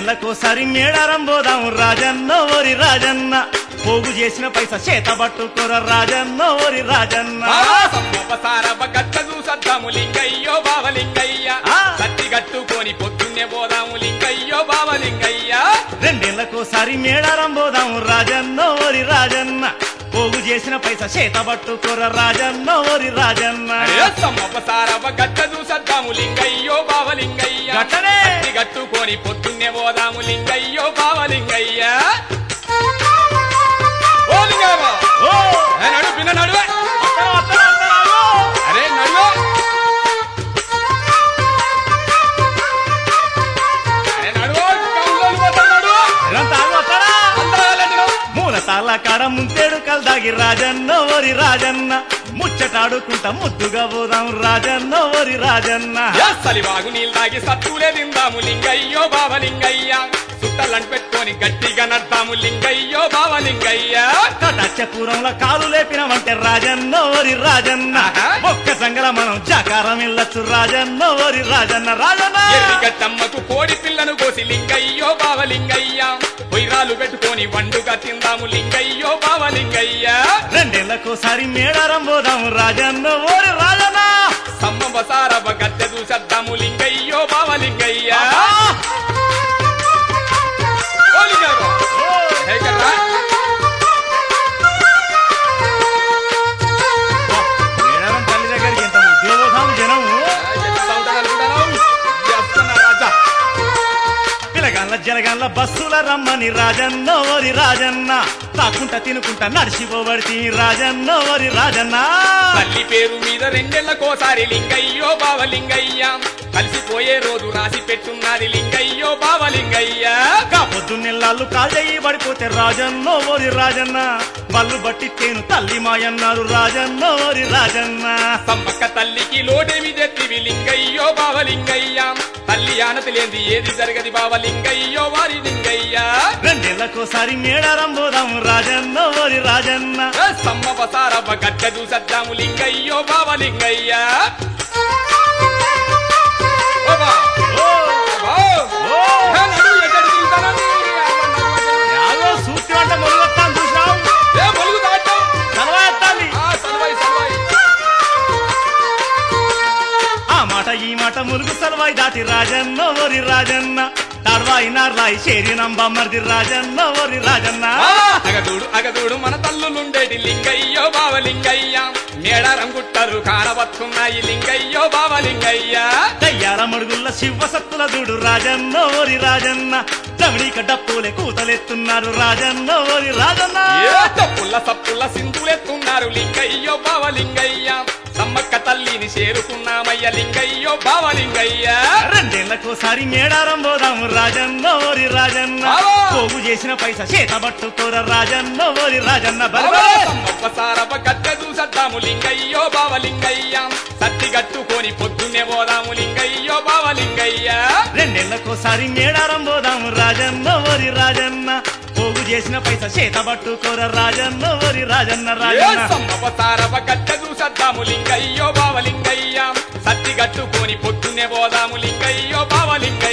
రెండేళ్లకోసారి మేడారం పోదాం రాజన్న ఓరి రాజన్న పోగు చేసిన పైసా చేత పట్టుకోర రాజన్న ఓరి రాజన్న సమ్మసారవ గట్ట చూసద్దాము లింగయ్యో బావలింగయ్య ఆ. సత్తి కట్టుకొని పొద్దున్నే పోదాము లింగయ్యో బావలింగయ్య రెండేళ్లకోసారి మేడారం పోదాం రాజన్న ఓరి రాజన్న పోగు చేసిన పైసా చేత పట్టుకోర రాజన్న ఓరి రాజన్న సమ్మసారవ గట్ట చూసద్దాము లింగయ్యో బావలింగయ్య గట్టనే. సత్తి కట్టుకొని పొద్దున్నే పోదాము లింగయ్యో బావలింగయ్య ఓ లింగయ్య ఓ ఏ నడు పిన్న నడువే వత్తరా, వత్తరా, వత్తరా, ఓ. అరే నడువే అరే నడువో కౌలోలు పోతా నడువో ఇదంతా ఆగు, వత్తరా. అందరూ వెళ్ళండి నువ్వు. మూల తాళ్ళ కాడ ముంతేడు కల్దాగి రాజన్న ఓరి రాజన్న ముచ్చటాడుకుంటా ముద్దుగా పోదాం రాజన్న ఓరి రాజన్న సలివాగు నీళ్ళు తాగి సత్తులే తిందాము లింగయ్యో బావలింగయ్య సుట్టలను పెట్టుకొని గట్టిగా నడతాము లింగయ్యో బావలింగయ్య కటాచపురంలో కాలు లేపినవంటే రాజన్న ఓరి రాజన్న ఆహా. ఒక్క సంగల మనం జాకారం వెళ్ళొచ్చు రాజన్న ఓరి రాజన్న రాజన్న ఎర్రిగట్టమ్మకు కోడి పిల్లను కోసి లింగయ్యో బావలింగయ్య పొయ్యిరాలు పెట్టుకొని వండుగా తిందాము లింగయ్యో బావలింగయ్య రెండేళ్లకోసారి మేడారం పోదాం రాజన్న ఓరి రాజన్న సమ్మ బసారవ గద్దె చూసద్దాము లింగయ్యో బావలింగయ్య ఆహా. ఓ లింగయ్య ఓ. హే కర్రా. మేడారం తల్లి దగ్గరికి ఎంత ముద్దుగా పోతాం జనం ఎట్లా ఉంటారు అనుకుంటున్నావు? చేస్తున్నా రాజా పిలగాళ్ళ జలగాళ్ళ బస్సుల రమ్మని రాజన్న ఓరి రాజన్న తాకుంటా తినుకుంటా నడిచిపోబడితే రాజన్న ఓరి రాజన్న తల్లి పేరు మీద రెండేళ్లకోసారి లింగయ్యో బావలింగయ్య కలిసిపోయే రోజు రాసి పెట్టున్నది లింగయ్యో బావలింగయ్య పొద్దున్నెల్లాళ్ళు కాజయ్యి పడిపోతే రాజన్న ఓరి రాజన్న బళ్ళు బట్టి తేను తల్లి మాయన్నారు రాజన్న ఓరి రాజన్న సమ్మక్క తల్లికి లోటేమి తెత్తివి లింగయ్యో బావలింగయ్య తల్లి ఆనతి లేంది ఏది జరగది బావలింగయ్యో వారి లింగయ్య రెండేళ్లకోసారి మేడారం పోదాం రాజన్న ఓరి రాజన్న ఏ సమ్మ బసారవ్వ గడ్డ చూసద్దాము లింగయ్యో బావలింగయ్య ఓ బా, ఓ, బా. ఓ. ఏ నడువు ఎక్కడికి వెళ్తానని? యాదో సూక్తి వంట మొదలెత్తాను చూసినావు ఏ మొలుగు దాటావు? చదవేస్తాంది ఆ సలవాయి సలవాయి ఆ మాట ఈ మాట ములుగు సలవాయి దాటి రాజన్న ఓరి రాజన్న తాడ్వాయి నార్లాయి చేరి నంబమ్మర్ది రాజన్న ఓరి రాజన్న ఆ, అగదూడు అగదూడు మన తల్లులుండేటి లింగయ్యో బావలింగయ్య మేడారం గుట్టలు కానవస్తున్నాయి లింగయ్యో బావలింగయ్య దయ్యాల మడుగుల్ల శివ సత్తుల దూడు రాజన్న ఓరి రాజన్న దమిడిక డప్పులే కూతలెత్తున్నారు రాజన్న ఓరి రాజన్న ఏ తప్పుల సప్పుల సింధులెత్తున్నారు లింగయ్యో బావలింగయ్య సమ్మక్క తల్లిని చేరుకున్నామయ్య లింగయ్యో బావలింగయ్య రెండేళ్లకోసారి మేడారం పోదాం రాజన్న ఓరి రాజన్న ఆవా! పోగు చేసిన పైసా చేత పట్టుకోర రాజన్న ఓరి రాజన్న బలబలే! సమ్మప్పసారవ గద్దె చూసద్దాము లింగయ్యో బావలింగయ్య సత్తి కట్టుకొని పొద్దున్నే పోదాము లింగయ్యో బావలింగయ్య రెండేళ్లకోసారి మేడారం పోదాం రాజన్న ఓరి రాజన్న పోగు చేసిన పైసా చేత పట్టుకోర రాజన్న ఓరి రాజన్న రాజన్న సమ్మపసారవ గద్దె చూసద్దాము లింగయ్యో బావలింగయ్య సత్తి కట్టుకొని పొద్దున్నే పోదాము లింగయ్యో బావలింగయ్య